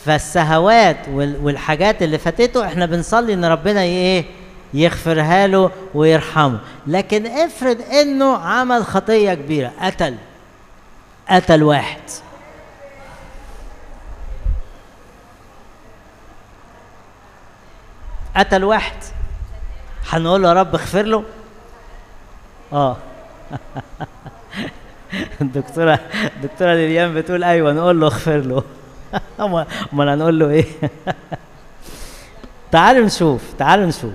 فالسهوات وال- والحاجات اللي فاتته احنا بنصلي ان ربنا ي- ايه يغفرها له ويرحمه لكن افرض انه عمل خطيه كبيره قتل قتل واحد قتل واحد هنقول له يا رب اغفر له اه الدكتوره الدكتوره ليليان بتقول ايوه نقول له اغفر له امال أمال هنقول له ايه تعالوا نشوف تعالوا نشوف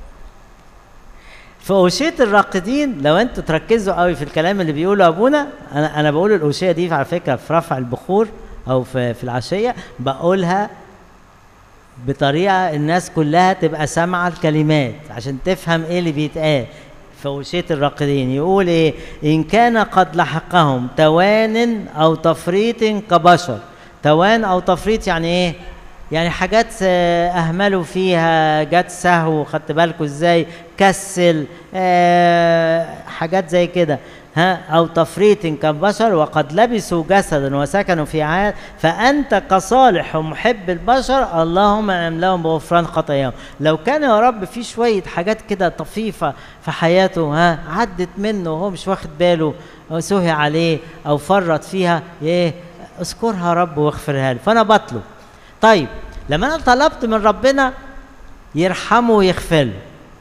في أوشية الراقدين لو انتوا تركزوا قوي في الكلام اللي بيقوله ابونا انا انا بقول الأوشية دي على فكرة في رفع البخور او في في العشية بقولها بطريقة الناس كلها تبقى سامعة الكلمات عشان تفهم ايه اللي بيتقال في أوشية الراقدين يقول ايه إن كان قد لحقهم توان أو تفريط كبشر توان أو تفريط يعني ايه يعني حاجات آه، أهملوا فيها جت سهو خدت بالكوا ازاي كسل آه حاجات زي كده ها أو تفريط كالبشر وقد لبسوا جسدا وسكنوا في عاد فأنت كصالح ومحب البشر اللهم املهم بغفران خطاياهم لو كان يا رب في شوية حاجات كده طفيفة في حياته ها عدت منه وهو مش واخد باله أو سهي عليه أو فرط فيها ايه اذكرها يا رب واغفرها له فأنا بطلب طيب لما أنا طلبت من ربنا يرحمه ويغفر له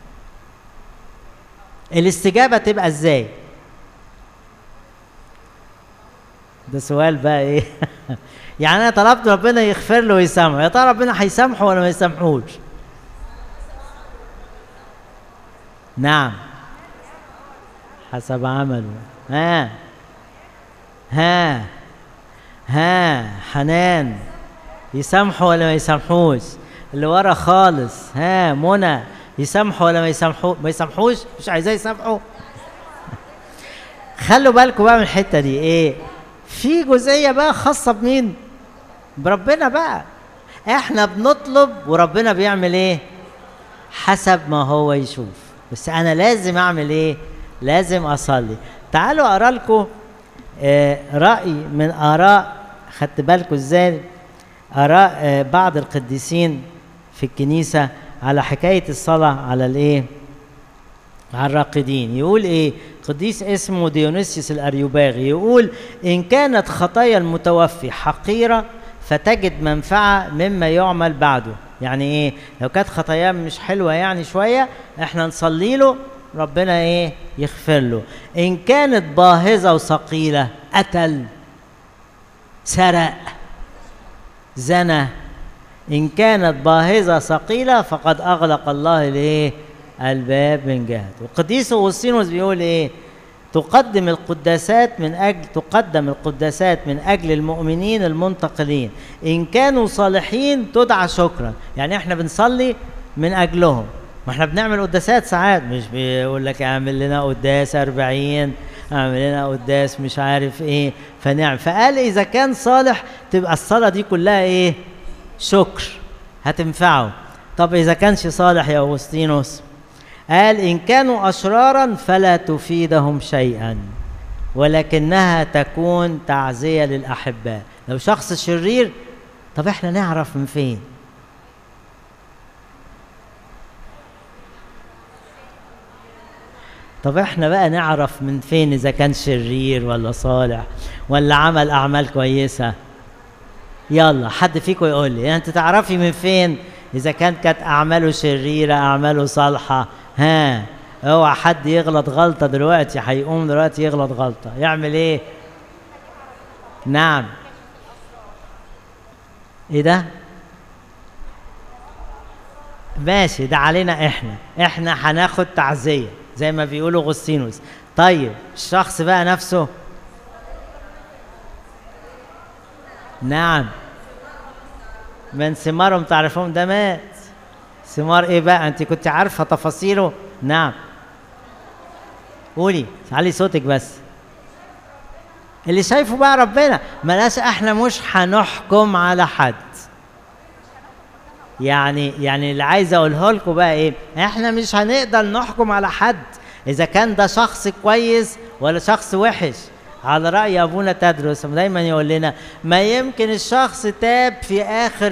الاستجابة تبقى ازاي؟ ده سؤال بقى ايه يعني انا طلبت ربنا يغفر له ويسامحه يا ترى ربنا هيسامحه ولا ما يسامحوش نعم حسب عمله ها ها ها حنان يسامحوا ولا ما يسامحوش اللي ورا خالص ها منى يسامحوا ولا ما يسامحوا ما يسامحوش مش عايزاه يسامحوا خلوا بالكم بقى من الحته دي ايه في جزئيه بقى خاصه بمين بربنا بقى احنا بنطلب وربنا بيعمل ايه حسب ما هو يشوف بس انا لازم اعمل ايه لازم اصلي تعالوا اقرا لكم آه راي من اراء خدت بالكم ازاي اراء آه بعض القديسين في الكنيسه على حكايه الصلاه على الايه على الراقدين يقول ايه قديس اسمه ديونيسيوس الاريوباغي يقول ان كانت خطايا المتوفي حقيره فتجد منفعه مما يعمل بعده يعني ايه لو كانت خطاياه مش حلوه يعني شويه احنا نصلي له ربنا ايه يغفر له ان كانت باهظه وثقيله قتل سرق زنى ان كانت باهظه ثقيله فقد اغلق الله الايه الباب من جهته القديس اغسطينوس بيقول ايه تقدم القداسات من اجل تقدم القداسات من اجل المؤمنين المنتقلين ان كانوا صالحين تدعى شكرا يعني احنا بنصلي من اجلهم ما احنا بنعمل قداسات ساعات مش بيقول لك اعمل لنا قداس 40 اعمل لنا قداس مش عارف ايه فنعم فقال اذا كان صالح تبقى الصلاه دي كلها ايه شكر هتنفعه طب اذا كانش صالح يا اغسطينوس قال ان كانوا اشرارا فلا تفيدهم شيئا ولكنها تكون تعزيه للاحباء لو شخص شرير طب احنا نعرف من فين طب احنا بقى نعرف من فين اذا كان شرير ولا صالح ولا عمل اعمال كويسه يلا حد فيكم يقول لي انت تعرفي من فين اذا كانت كانت اعماله شريره اعماله صالحه ها اوعى حد يغلط غلطه دلوقتي هيقوم دلوقتي يغلط غلطه يعمل ايه نعم ايه ده ماشي ده علينا احنا احنا هناخد تعزيه زي ما بيقولوا غسطينوس طيب الشخص بقى نفسه نعم من ثمارهم تعرفون ده مات ثمار ايه بقى انت كنت عارفه تفاصيله نعم قولي علي صوتك بس اللي شايفه بقى ربنا ملاش احنا مش هنحكم على حد يعني يعني اللي عايز اقوله لكم بقى ايه احنا مش هنقدر نحكم على حد اذا كان ده شخص كويس ولا شخص وحش على رأي أبونا تدرس دايما يقول لنا ما يمكن الشخص تاب في آخر